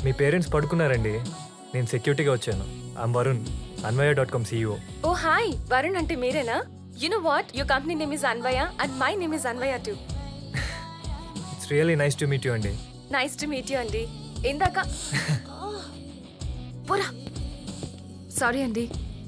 మీ parents పడుకున్నారండి నేను సెక్యూరిటీగా వచ్చాను I'm Varun Anvaya dot com CEO oh hi Varun అంటే మీరేనా you know what your company name is Anvaya and my name is Anvaya too it's really nice to meet you అండి nice to meet you అండి ఇందాక పోరా సారీ అండి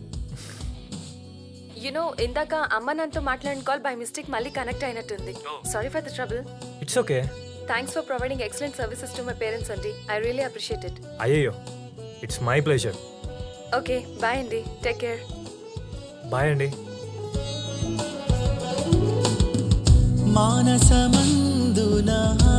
యునో ఇందాక అమ్మ నాన్నతో మాట్లాడిన కాల్ బై మిస్టేక్ మళ్ళీ కనెక్ట్ అయినట్టుంది sorry for the trouble it's okay thanks for providing excellent services to my parents అండి ఐ రియలీ అప్రిషియేట్ ఇట్ అయ్యయ్యో it's my pleasure okay bye అండి టేక్ కేర్ బాయ్ అండి మానసమందునా